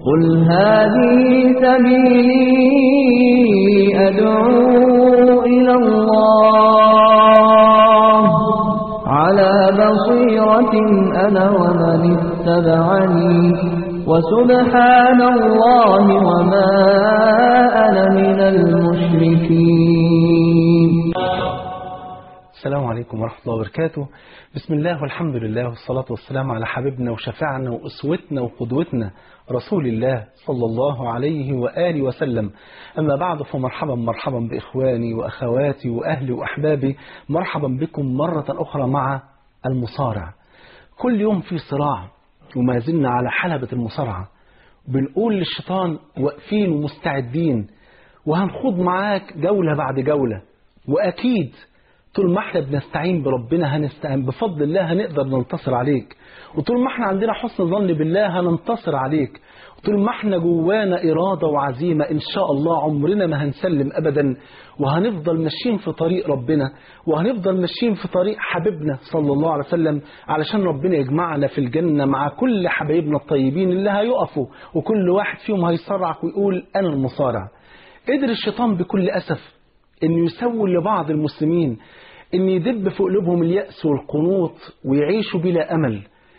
قل هذه سبيلي أدعو إلى الله على بصيرة أنا ومن اتبعني وسبحان الله وما أنا من المشركين السلام عليكم ورحمة الله وبركاته بسم الله والحمد لله والصلاة والسلام على حبيبنا وشفعنا وأسوتنا وقدوتنا رسول الله صلى الله عليه وآله وسلم أما بعد فمرحبا مرحبا بإخواني وأخواتي وأهلي وأحبابي مرحبا بكم مرة أخرى مع المصارع كل يوم في صراع وما زلنا على حلبة المصارعة بنقول للشيطان واقفين ومستعدين وهنخوض معاك جولة بعد جولة وأكيد طول ما احنا بنستعين بربنا هنستعين بفضل الله هنقدر ننتصر عليك وطول ما احنا عندنا حسن ظن بالله هننتصر عليك وطول ما احنا جوانا إرادة وعزيمة إن شاء الله عمرنا ما هنسلم أبدا وهنفضل ماشيين في طريق ربنا وهنفضل ماشيين في طريق حبيبنا صلى الله عليه وسلم علشان ربنا يجمعنا في الجنة مع كل حبايبنا الطيبين اللي هيقفوا وكل واحد فيهم هيصرعك ويقول أنا المصارع قدر الشيطان بكل أسف انه يسول لبعض المسلمين ان يدب في قلوبهم اليأس والقنوط ويعيشوا بلا امل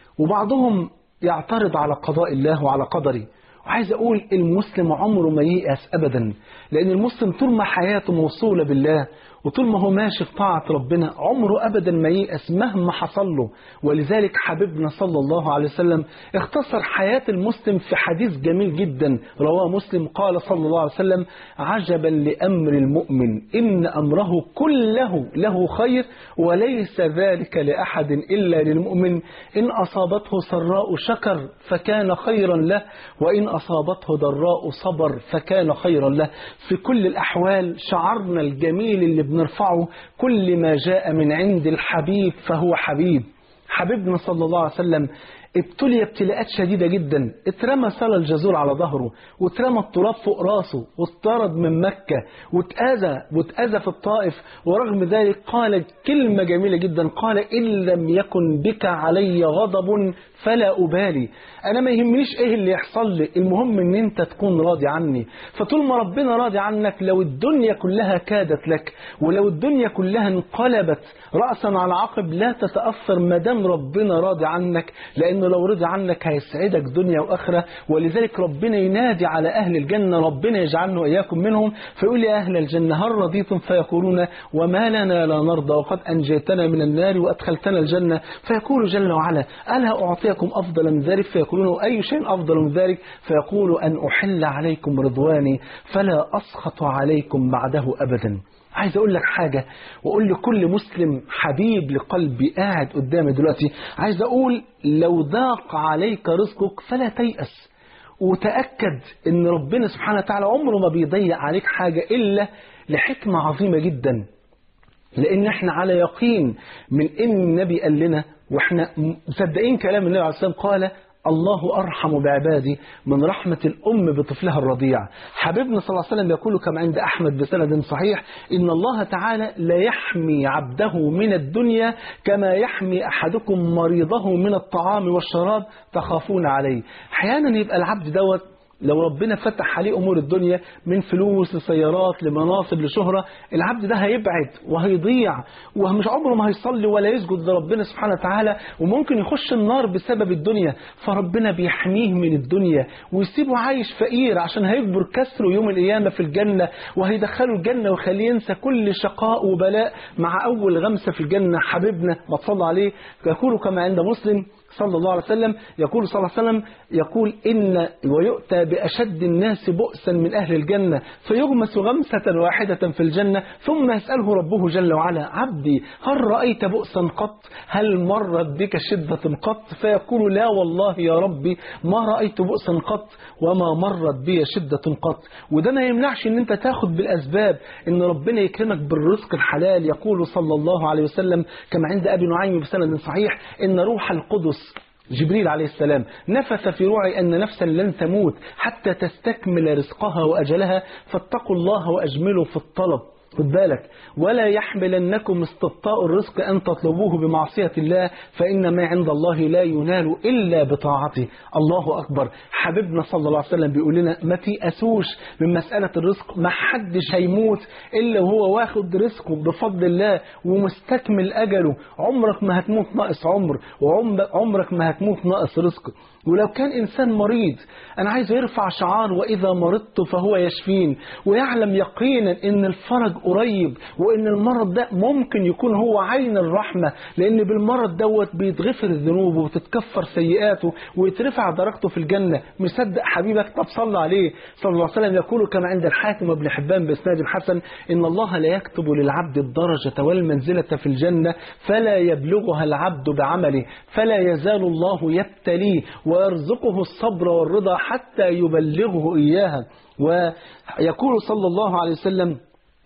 وبعضهم يعترض على قضاء الله وعلى قدره وعايز اقول المسلم عمره ما ييأس ابدا لان المسلم طول ما حياته موصولة بالله وطول ما هو ماشي في طاعة ربنا عمره أبدا ما ييأس مهما حصل له ولذلك حبيبنا صلى الله عليه وسلم اختصر حياة المسلم في حديث جميل جدا رواه مسلم قال صلى الله عليه وسلم عجبا لأمر المؤمن إن أمره كله له خير وليس ذلك لأحد إلا للمؤمن إن أصابته سراء شكر فكان خيرا له وإن أصابته ضراء صبر فكان خيرا له في كل الأحوال شعرنا الجميل اللي بنرفعه كل ما جاء من عند الحبيب فهو حبيب حبيبنا صلى الله عليه وسلم ابتلي ابتلاءات شديدة جدا اترمى سلا الجزور على ظهره واترمى التراب فوق راسه واطرد من مكة واتأذى واتأذى في الطائف ورغم ذلك قال كلمة جميلة جدا قال إن لم يكن بك علي غضب فلا أبالي أنا ما يهمنيش إيه اللي يحصل لي المهم إن أنت تكون راضي عني فطول ما ربنا راضي عنك لو الدنيا كلها كادت لك ولو الدنيا كلها انقلبت رأسا على عقب لا تتأثر ما دام ربنا راضي عنك لأنه لو رضي عنك هيسعدك دنيا وآخرة ولذلك ربنا ينادي على أهل الجنة ربنا يجعلنا وإياكم منهم فيقول يا أهل الجنة هل رضيتم فيقولون وما لنا لا نرضى وقد أنجيتنا من النار وأدخلتنا الجنة فيقول جل وعلا ألا أعطيكم أفضل من ذلك فيقولون أي شيء أفضل من ذلك فيقول أن أحل عليكم رضواني فلا أسخط عليكم بعده أبدا عايز اقول لك حاجة واقول لكل مسلم حبيب لقلبي قاعد قدامي دلوقتي عايز اقول لو ضاق عليك رزقك فلا تيأس وتأكد ان ربنا سبحانه وتعالى عمره ما بيضيع عليك حاجة الا لحكمة عظيمة جدا لان احنا على يقين من ان النبي قال لنا واحنا مصدقين كلام النبي عليه الصلاة والسلام قال الله أرحم بعبادي من رحمة الأم بطفلها الرضيع حبيبنا صلى الله عليه وسلم يقول كما عند أحمد بسند صحيح إن الله تعالى لا يحمي عبده من الدنيا كما يحمي أحدكم مريضه من الطعام والشراب تخافون عليه أحيانا يبقى العبد دوت لو ربنا فتح عليه أمور الدنيا من فلوس لسيارات لمناصب لشهرة العبد ده هيبعد وهيضيع ومش عمره ما هيصلي ولا يسجد لربنا سبحانه وتعالى وممكن يخش النار بسبب الدنيا فربنا بيحميه من الدنيا ويسيبه عايش فقير عشان هيكبر كسره يوم القيامة في الجنة وهيدخله الجنة ويخليه ينسى كل شقاء وبلاء مع أول غمسة في الجنة حبيبنا ما تصلى عليه يقول كما عند مسلم صلى الله عليه وسلم يقول صلى الله عليه وسلم يقول إن ويؤتى بأشد الناس بؤسا من أهل الجنة فيغمس غمسة واحدة في الجنة ثم يسأله ربه جل وعلا عبدي هل رأيت بؤسا قط هل مرت بك شدة قط فيقول لا والله يا ربي ما رأيت بؤسا قط وما مرت بي شدة قط وده ما يمنعش ان انت تاخد بالأسباب ان ربنا يكرمك بالرزق الحلال يقول صلى الله عليه وسلم كما عند أبي نعيم بسند صحيح إن روح القدس جبريل عليه السلام نفث في روعي أن نفسا لن تموت حتى تستكمل رزقها وأجلها فاتقوا الله وأجملوا في الطلب خد بالك ولا يحملنكم استبطاء الرزق أن تطلبوه بمعصية الله فإن ما عند الله لا ينال إلا بطاعته الله أكبر حبيبنا صلى الله عليه وسلم بيقول لنا ما تيأسوش من مسألة الرزق ما حدش هيموت إلا وهو واخد رزقه بفضل الله ومستكمل أجله عمرك ما هتموت ناقص عمر وعمرك ما هتموت ناقص رزق ولو كان إنسان مريض أنا عايز يرفع شعار وإذا مرضت فهو يشفين ويعلم يقينا إن الفرج قريب وإن المرض ده ممكن يكون هو عين الرحمة لأن بالمرض دوت بيتغفر الذنوب وتتكفر سيئاته ويترفع درجته في الجنة مصدق حبيبك طب صلى عليه صلى الله عليه وسلم يقول كما عند الحاكم ابن حبان بإسناد حسن إن الله لا يكتب للعبد الدرجة والمنزلة في الجنة فلا يبلغها العبد بعمله فلا يزال الله يبتليه ويرزقه الصبر والرضا حتى يبلغه إياها ويقول صلى الله عليه وسلم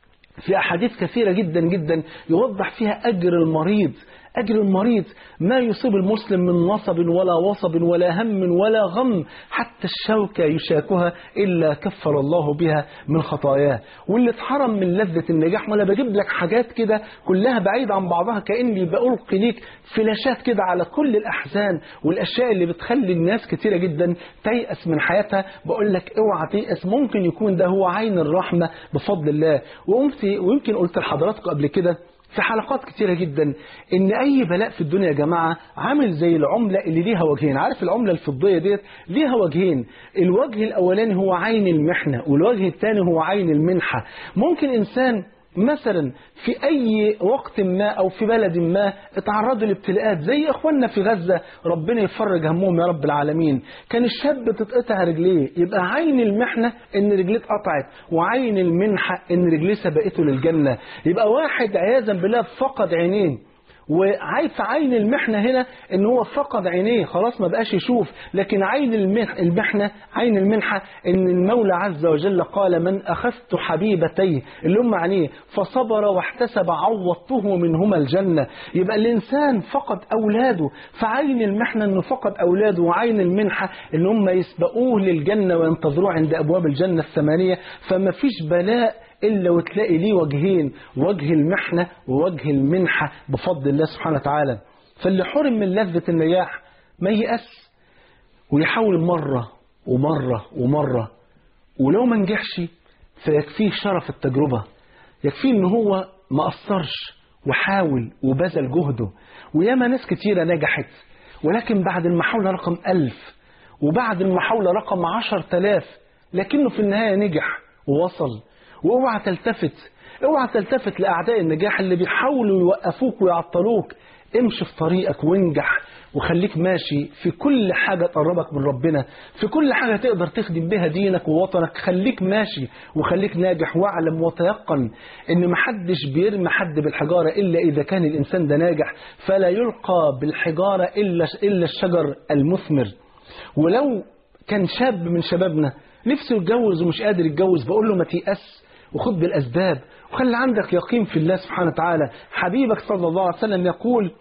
في أحاديث كثيرة جدا جدا يوضح فيها أجر المريض أجر المريض ما يصيب المسلم من نصب ولا وصب ولا هم ولا غم حتى الشوكة يشاكها إلا كفر الله بها من خطاياه واللي اتحرم من لذة النجاح وأنا بجيب لك حاجات كده كلها بعيدة عن بعضها كأني بألقي ليك فلاشات كده على كل الأحزان والأشياء اللي بتخلي الناس كتيرة جدا تيأس من حياتها بقول لك اوعى تيأس ممكن يكون ده هو عين الرحمة بفضل الله ويمكن قلت لحضراتكم قبل كده في حلقات كتيرة جدا ان اي بلاء في الدنيا يا جماعة عامل زي العملة اللي ليها وجهين عارف العملة الفضية ديت ليها وجهين الوجه الاولاني هو عين المحنة والوجه الثاني هو عين المنحة ممكن انسان مثلا في أي وقت ما أو في بلد ما اتعرضوا لابتلاءات زي إخواننا في غزة ربنا يفرج همهم يا رب العالمين كان الشاب تتقطع رجليه يبقى عين المحنة إن رجليه اتقطعت وعين المنحة إن رجليه سبقته للجنة يبقى واحد عياذا بالله فقد عينين وعايز عين المحنة هنا ان هو فقد عينيه خلاص ما بقاش يشوف لكن عين المحنة عين المنحة ان المولى عز وجل قال من اخذت حبيبتيه اللي هم عينيه فصبر واحتسب عوضته منهما الجنة يبقى الانسان فقد اولاده فعين المحنة انه فقد اولاده وعين المنحة ان هم يسبقوه للجنة وينتظروه عند ابواب الجنة الثمانية فما فيش بلاء إلا وتلاقي ليه وجهين وجه المحنة ووجه المنحة بفضل الله سبحانه وتعالى فاللي حرم من لذة النجاح ما يأس ويحاول مرة ومرة ومرة ولو ما نجحش فيكفيه شرف التجربة يكفيه ان هو ما قصرش وحاول وبذل جهده وياما ناس كتيرة نجحت ولكن بعد المحاولة رقم ألف وبعد المحاولة رقم عشر تلاف لكنه في النهاية نجح ووصل واوعى تلتفت اوعى تلتفت لاعداء النجاح اللي بيحاولوا يوقفوك ويعطلوك امشي في طريقك وانجح وخليك ماشي في كل حاجة تقربك من ربنا في كل حاجة تقدر تخدم بها دينك ووطنك خليك ماشي وخليك ناجح واعلم وتيقن ان محدش بيرمي حد بالحجارة الا اذا كان الانسان ده ناجح فلا يلقى بالحجارة الا الا الشجر المثمر ولو كان شاب من شبابنا نفسه يتجوز ومش قادر يتجوز بقول له ما تيأس وخد بالأسباب وخلي عندك يقين في الله سبحانه وتعالى حبيبك صلى الله عليه وسلم يقول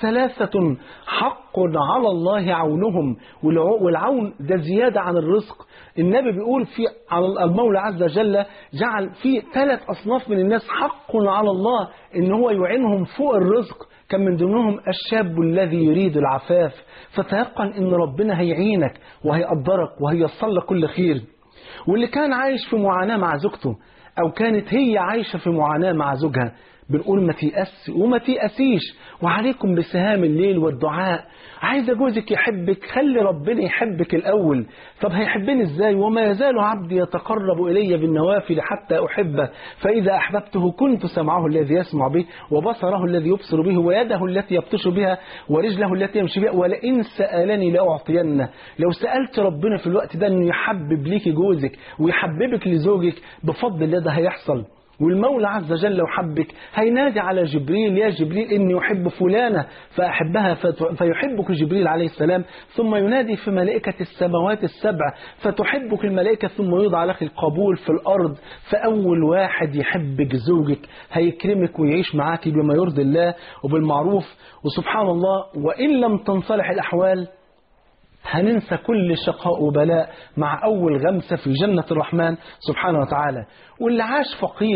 ثلاثة حق على الله عونهم والعون ده زيادة عن الرزق النبي بيقول في على المولى عز وجل جعل في ثلاث أصناف من الناس حق على الله إن هو يعينهم فوق الرزق كان من ضمنهم الشاب الذي يريد العفاف فتيقن إن ربنا هيعينك وهيقدرك وهيصل لك كل خير واللي كان عايش في معاناة مع زوجته أو كانت هي عايشة في معاناة مع زوجها بنقول ما تيأس وما تيأسيش وعليكم بسهام الليل والدعاء عايزة جوزك يحبك خلي ربنا يحبك الأول طب هيحبني ازاي وما يزال عبدي يتقرب إلي بالنوافل حتى أحبه فإذا أحببته كنت سمعه الذي يسمع به وبصره الذي يبصر به ويده التي يبطش بها ورجله التي يمشي بها ولئن سألني لأعطينه لو سألت ربنا في الوقت ده أنه يحبب ليك جوزك ويحببك لزوجك بفضل الله ده هيحصل والمولى عز وجل لو حبك هينادي على جبريل يا جبريل إني أحب فلانة فأحبها فيحبك جبريل عليه السلام ثم ينادي في ملائكة السماوات السبع فتحبك الملائكة ثم يوضع لك القبول في الأرض فأول واحد يحبك زوجك هيكرمك ويعيش معاك بما يرضي الله وبالمعروف وسبحان الله وإن لم تنصلح الأحوال هننسى كل شقاء وبلاء مع أول غمسة في جنة الرحمن سبحانه وتعالى واللي عاش فقير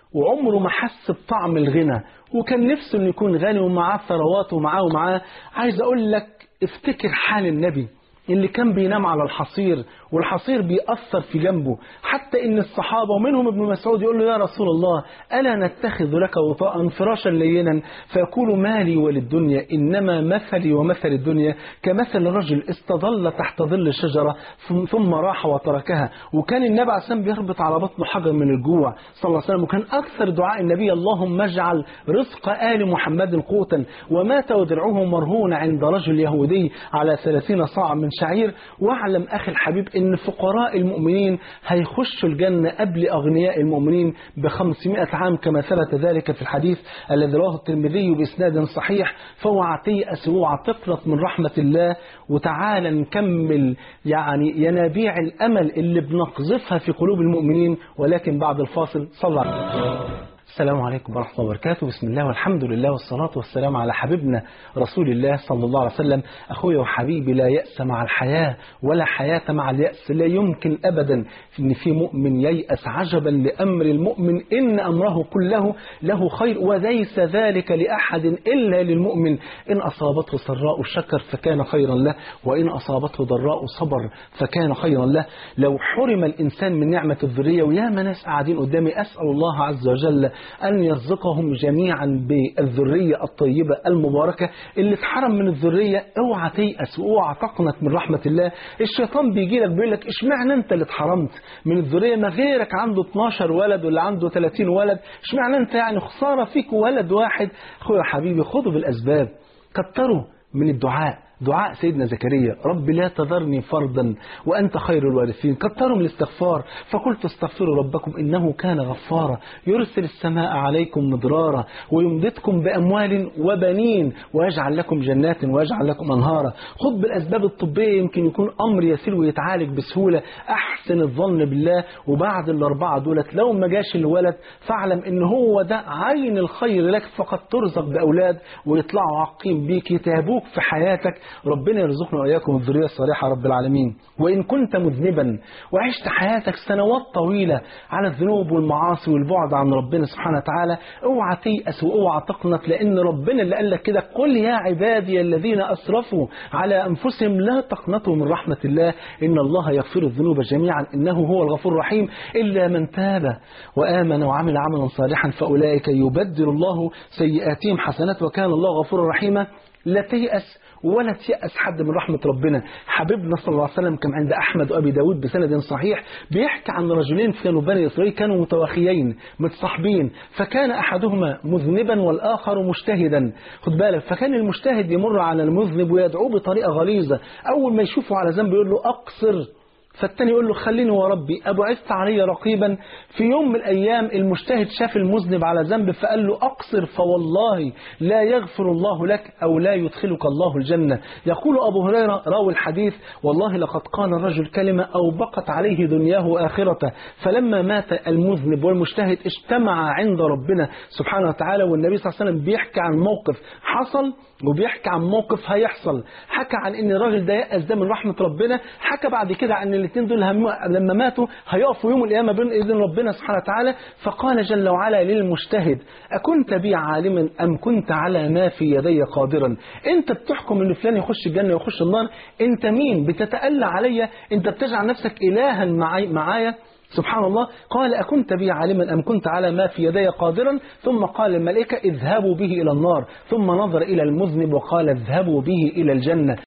وعمره ما حس بطعم الغنى وكان نفسه انه يكون غني ومعاه ثروات ومعاه ومعاه عايز اقول لك افتكر حال النبي اللي كان بينام على الحصير والحصير بيأثر في جنبه حتى إن الصحابة ومنهم ابن مسعود يقول له يا رسول الله ألا نتخذ لك وطاء فراشا لينا فيقول مالي وللدنيا إنما مثلي ومثل الدنيا كمثل رجل استظل تحت ظل شجرة ثم راح وتركها وكان النبي عليه السلام بيربط على بطنه حجر من الجوع صلى الله عليه وسلم وكان أكثر دعاء النبي اللهم اجعل رزق آل محمد قوتا ومات ودرعه مرهون عند رجل يهودي على ثلاثين صاع من شعير واعلم أخي الحبيب ان فقراء المؤمنين هيخشوا الجنة قبل أغنياء المؤمنين بخمسمائة عام كما ثبت ذلك في الحديث الذي رواه الترمذي بإسناد صحيح فاوعى تيأس واوعى تقنط من رحمة الله وتعالى نكمل يعني ينابيع الأمل اللي بنقذفها في قلوب المؤمنين ولكن بعد الفاصل صلى عليه السلام عليكم ورحمة الله وبركاته بسم الله والحمد لله والصلاة والسلام على حبيبنا رسول الله صلى الله عليه وسلم أخويا وحبيبي لا يأس مع الحياة ولا حياة مع اليأس لا يمكن أبدا أن في مؤمن ييأس عجبا لأمر المؤمن إن أمره كله له خير وليس ذلك لأحد إلا للمؤمن إن أصابته سراء شكر فكان خيرا له وإن أصابته ضراء صبر فكان خيرا له لو حرم الإنسان من نعمة الذرية ويا ناس قاعدين قدامي أسأل الله عز وجل أن يرزقهم جميعا بالذرية الطيبة المباركة اللي اتحرم من الذرية اوعى تيأس واوعى تقنط من رحمة الله الشيطان بيجي لك بيقول لك اشمعنى انت اللي اتحرمت من الذرية ما غيرك عنده 12 ولد ولا عنده 30 ولد اشمعنى انت يعني خسارة فيك ولد واحد اخويا حبيبي خذوا بالأسباب كتروا من الدعاء دعاء سيدنا زكريا رب لا تذرني فردا وأنت خير الوارثين كتروا من الاستغفار فقلت استغفروا ربكم إنه كان غفارا يرسل السماء عليكم مدرارا ويمددكم بأموال وبنين ويجعل لكم جنات ويجعل لكم أنهارا خذ بالأسباب الطبية يمكن يكون أمر يسير ويتعالج بسهولة أحسن الظن بالله وبعد الأربعة دولت لو ما جاش الولد فاعلم إن هو ده عين الخير لك فقد ترزق بأولاد ويطلعوا عاقين بيك يتابوك في حياتك ربنا يرزقنا وإياكم الذرية الصالحة رب العالمين وإن كنت مذنبا وعشت حياتك سنوات طويلة على الذنوب والمعاصي والبعد عن ربنا سبحانه وتعالى اوعى تيأس واوعى تقنط لأن ربنا اللي قال لك كده قل يا عبادي الذين أسرفوا على أنفسهم لا تقنطوا من رحمة الله إن الله يغفر الذنوب جميعا إنه هو الغفور الرحيم إلا من تاب وآمن وعمل عملا صالحا فأولئك يبدل الله سيئاتهم حسنات وكان الله غفورا رحيما لا تيأس ولا تيأس حد من رحمة ربنا حبيبنا صلى الله عليه وسلم كان عند أحمد وأبي داود بسند صحيح بيحكي عن رجلين كانوا بني إسرائيل كانوا متواخيين متصاحبين فكان أحدهما مذنبا والآخر مجتهدا خد بالك فكان المجتهد يمر على المذنب ويدعوه بطريقة غليظة أول ما يشوفه على ذنب يقول له أقصر فالتاني يقول له خليني وربي أبعثت علي رقيبا في يوم من الأيام المجتهد شاف المذنب على ذنب فقال له أقصر فوالله لا يغفر الله لك أو لا يدخلك الله الجنة يقول أبو هريرة راوي الحديث والله لقد قال الرجل كلمة أو بقت عليه دنياه وآخرته فلما مات المذنب والمجتهد اجتمع عند ربنا سبحانه وتعالى والنبي صلى الله عليه وسلم بيحكي عن موقف حصل وبيحكي عن موقف هيحصل حكى عن ان الراجل ده يأس ده من رحمة ربنا حكى بعد كده عن الاثنين دول هم لما ماتوا هيقفوا يوم القيامة بين ايدين ربنا سبحانه وتعالى فقال جل وعلا للمجتهد أكنت بي عالما أم كنت على ما في يدي قادرا انت بتحكم ان فلان يخش الجنة ويخش النار انت مين بتتألى عليا انت بتجعل نفسك إلها معايا معايا سبحان الله قال أكنت بي عالما أم كنت على ما في يدي قادرا ثم قال الملائكة اذهبوا به إلى النار ثم نظر إلى المذنب وقال اذهبوا به إلى الجنة